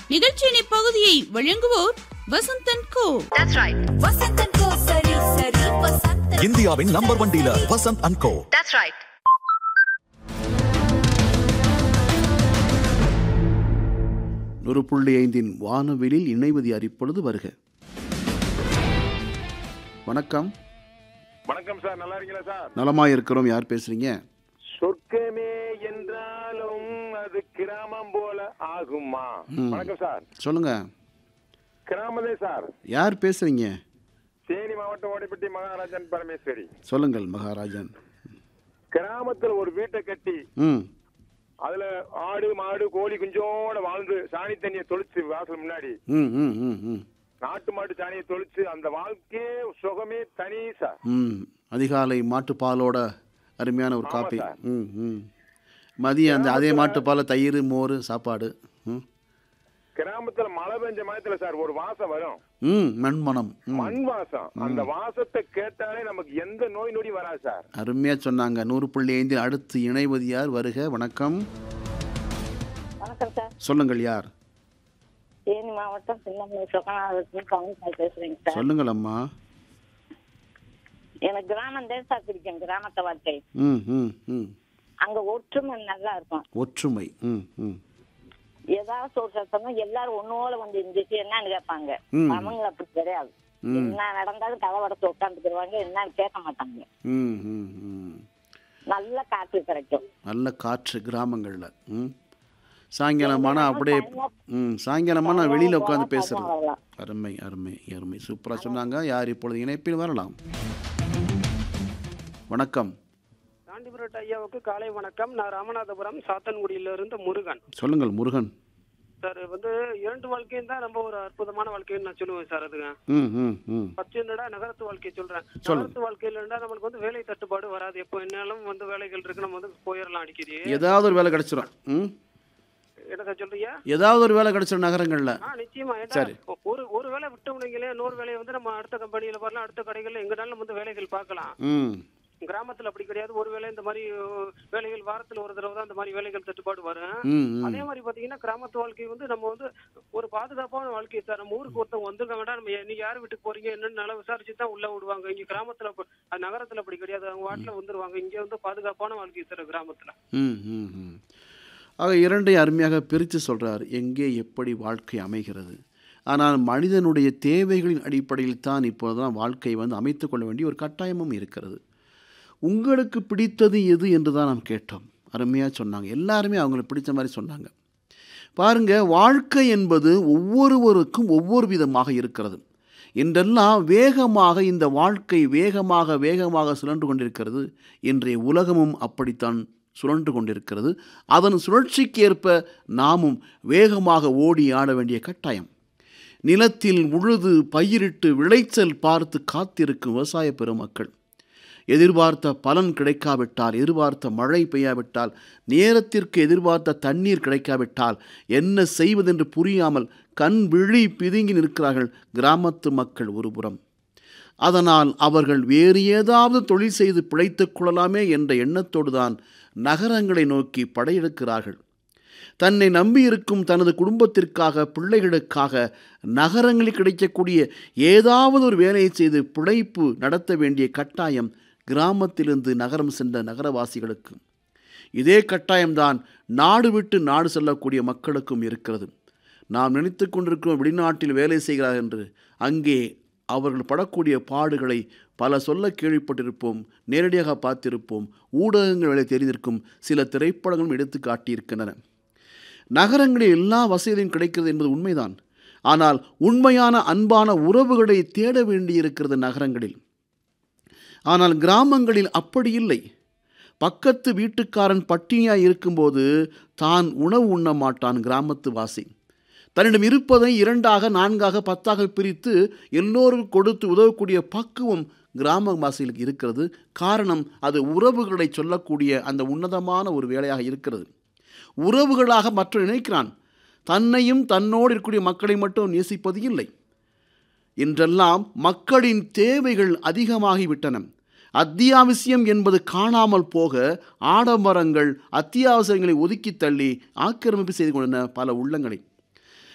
நிகழ்ச்சியின் இப்பகுதியை வழங்குவோர் வசந்தன் கோ வசந்தன் கோ சரி சரி வசந்தன் இந்தியாவின் number one dealer Vasanth and co நூறு புள்ளி ஐந்தின் வானவெளியில் இணைவது அறிப்பொழுது வருக வணக்கம் வணக்கம் சார் நல்லா இருக்கீங்களா சார் நலமாக இருக்கிறோம் யார் பேசுறீங்க சொர்க்கமே என்றாலும் அது கிராமம் போல ஆகுமா வணக்கம் சார் சொல்லுங்க கிராமமே சார் யார் பேசுறீங்க தேனி மாவட்டம் ஓடிப்பட்டி மகாராஜன் பரமேஸ்வரி சொல்லுங்கள் மகாராஜன் கிராமத்துல ஒரு வீட்டை கட்டி ம் அதுல ஆடு மாடு கோழி குஞ்சோட வாழ்ந்து சாணி தண்ணியை தொளிச்சு வாசல் முன்னாடி ம் ம் ம் ம் நாட்டு மாட்டு சாணியை தொளிச்சு அந்த வாழ்க்கையே சுகமே தனி சார் ம் அதிகாலை மாட்டுப்பாலோட அருமையான ஒரு ஆமா காப்பி சார். ம் ம் மதியம் அந்த அதே மாட்டுப்பாலை தயிர் மோர் சாப்பாடு ம் கிராமத்துல மழை பெஞ்ச மயத்துல சார் ஒரு வாசம் வரும் ம் மண்மனம் ம் மண் வாசம் அந்த வாசத்தை கேட்டாலே நமக்கு எந்த நோய் நொடி வராது சார் அருமையாக சொன்னாங்க நூறு புள்ளி ஐந்தில் அடுத்து இணைவது யார் வருக வணக்கம் வணக்கம் சார் சொல்லுங்கள் யார் தேனி மாவட்டம் சின்னமலை சொக்கநாதத்தில் கவுன்சிலர் பேசுறேங்க சார் சொல்லுங்கள் அம்மா எனக்கு கிராமம் தான் சார் பிடிக்கும் கிராமத்தை வாழ்க்கை ம் ம் ம் அங்க ஒற்றுமை நல்லா இருக்கும் ஒற்றுமை ம் ம் ஏதாவது ஒரு சத்தமும் எல்லாரும் ஒன்னோட வந்து இருந்துச்சு என்னன்னு கேட்பாங்க ம். அவங்க அப்படி கிடையாது ம். என்ன நடந்தாலும் கதவடத்து உட்காந்துக்கிடுவாங்க என்னன்னு கேட்க மாட்டாங்க ம் ம் ம் நல்ல காற்று கிடைக்கும் நல்ல காற்று கிராமங்களில் ம் சாயங்காலமான அப்படியே ம் சாயங்காலமான வெளியில் உட்காந்து பேசுறது வரலாம். அருமை அருமை அருமை சூப்பராக சொன்னாங்க யார் இப்பொழுது இணைப்பில் வரலாம் வணக்கம் காண்டிபுரட் ஐயாவுக்கு காலை வணக்கம் நான் ராமநாதபுரம் சாத்தன்குடியிலிருந்து முருகன் சொல்லுங்கள் முருகன் சார் வந்து இரண்டு வாழ்க்கையும் தான் ரொம்ப ஒரு அற்புதமான வாழ்க்கைன்னு நான் சொல்லுவேன் சார் அதுங்க ம் ம் ம் ஃபர்ஸ்ட் என்னடா நகரத்து வாழ்க்கை சொல்றேன் சொல்லுங்க. நகரத்து வாழ்க்கையில இருந்தா நம்மளுக்கு வந்து வேலை தட்டுப்பாடு வராது எப்போ என்னாலும் வந்து வேலைகள் இருக்கு நம்ம வந்து போயிடலாம் அடிக்கடி ஏதாவது ஒரு வேலை கிடைச்சிரும் ம் என்ன சார் சொல்றீங்க ஏதாவது ஒரு வேலை கிடைச்சிரும் நகரங்களில் ஆ நிச்சயமா ஏன்னா சரி. ஒரு ஒரு வேலை விட்டோம்னீங்களே இன்னொரு வேலையை வந்து நம்ம அடுத்த கம்பெனியில வரலாம் அடுத்த கடைகள்ல எங்கனாலும் நம்ம வந்து வேலைகள் பார்க்கலாம் ம் கிராமத்துல அப்படி கிடையாது ஒரு வேளை இந்த மாதிரி அஹ், வேலைகள் வாரத்துல ஒரு தடவை தான் இந்த மாதிரி வேலைகள் தட்டுப்பாடு வரும் ம் ம் அதே மாதிரி பாத்தீங்கன்னா கிராமத்து வாழ்க்கை வந்து நம்ம வந்து ஒரு பாதுகாப்பான வாழ்க்கை சார் நம்ம ஊருக்கு ஒருத்தவங்க வந்துருக்க வேண்டாம் நம்ம நீங்க யார் வீட்டுக்கு போறீங்க என்னன்னு நல்லா விசாரிச்சு தான் உள்ள விடுவாங்க இங்க கிராமத்துல அப்ப- அது நகரத்துல அப்படி கிடையாது அவங்க வாட்டில வந்துருவாங்க இங்க வந்து பாதுகாப்பான வாழ்க்கை சார் கிராமத்துல ம் ம் ம் ஆக இரண்டையும் அருமையாக பிரித்து சொல்றார் எங்கே எப்படி வாழ்க்கை அமைகிறது ஆனால் மனிதனுடைய தேவைகளின் அடிப்படையில் தான் இப்போதுதான் வாழ்க்கை வந்து அமைத்துக் கொள்ள வேண்டிய ஒரு கட்டாயமும் இருக்கிறது உங்களுக்கு பிடித்தது எது என்று தான் நாம் கேட்டோம் அருமையாக சொன்னாங்க எல்லாருமே அவங்களுக்கு பிடித்த மாதிரி சொன்னாங்க பாருங்க வாழ்க்கை என்பது ஒவ்வொருவருக்கும் ஒவ்வொரு விதமாக இருக்கிறது இன்றெல்லாம் வேகமாக இந்த வாழ்க்கை வேகமாக வேகமாக சுழன்று கொண்டிருக்கிறது இன்றைய உலகமும் அப்படித்தான் சுழன்று கொண்டிருக்கிறது அதன் சுழற்சிக்கு ஏற்ப நாமும் வேகமாக ஓடி ஆட வேண்டிய கட்டாயம் நிலத்தில் உழுது பயிரிட்டு விளைச்சல் பார்த்து காத்திருக்கும் விவசாய பெருமக்கள் எதிர்பார்த்த பலன் கிடைக்காவிட்டால் எதிர்பார்த்த மழை பெய்யாவிட்டால் நேரத்திற்கு எதிர்பார்த்த தண்ணீர் கிடைக்காவிட்டால் என்ன செய்வதென்று புரியாமல் கண் விழி பிதுங்கி நிற்கிறார்கள் கிராமத்து மக்கள் ஒருபுறம் அதனால் அவர்கள் வேறு ஏதாவது தொழில் செய்து பிழைத்துக் கொள்ளலாமே என்ற எண்ணத்தோடு தான் நகரங்களை நோக்கி படையெடுக்கிறார்கள் தன்னை நம்பியிருக்கும் தனது குடும்பத்திற்காக பிள்ளைகளுக்காக நகரங்களில் கிடைக்கக்கூடிய ஏதாவது ஒரு வேலையை செய்து பிழைப்பு நடத்த வேண்டிய கட்டாயம் கிராமத்திலிருந்து நகரம் சென்ற நகரவாசிகளுக்கு இதே கட்டாயம்தான் நாடு விட்டு நாடு செல்லக்கூடிய மக்களுக்கும் இருக்கிறது நாம் நினைத்து கொண்டிருக்கிறோம் வெளிநாட்டில் வேலை செய்கிறார் என்று அங்கே அவர்கள் படக்கூடிய பாடுகளை பல சொல்ல கேள்விப்பட்டிருப்போம் நேரடியாக பார்த்திருப்போம் ஊடகங்கள் வேலை தெரிந்திருக்கும் சில திரைப்படங்களும் எடுத்து காட்டியிருக்கின்றன நகரங்களில் எல்லா வசதியும் கிடைக்கிறது என்பது உண்மைதான் ஆனால் உண்மையான அன்பான உறவுகளை தேட வேண்டியிருக்கிறது நகரங்களில் ஆனால் கிராமங்களில் அப்படி இல்லை பக்கத்து வீட்டுக்காரன் பட்டினியாய் இருக்கும்போது தான் உணவு உண்ண மாட்டான் கிராமத்து வாசி தன்னிடம் இருப்பதை இரண்டாக நான்காக பத்தாக பிரித்து எல்லோரும் கொடுத்து உதவக்கூடிய பக்குவம் கிராம வாசிகளுக்கு இருக்கிறது காரணம் அது உறவுகளை சொல்லக்கூடிய அந்த உன்னதமான ஒரு வேலையாக இருக்கிறது உறவுகளாக மற்ற நினைக்கிறான் தன்னையும் தன்னோடு இருக்கக்கூடிய மக்களை மட்டும் நேசிப்பது இல்லை இன்றெல்லாம் மக்களின் தேவைகள் அதிகமாகிவிட்டன அத்தியாவசியம் என்பது காணாமல் போக ஆடம்பரங்கள் அத்தியாவசியங்களை ஒதுக்கி தள்ளி ஆக்கிரமிப்பு செய்து கொண்டன பல உள்ளங்களை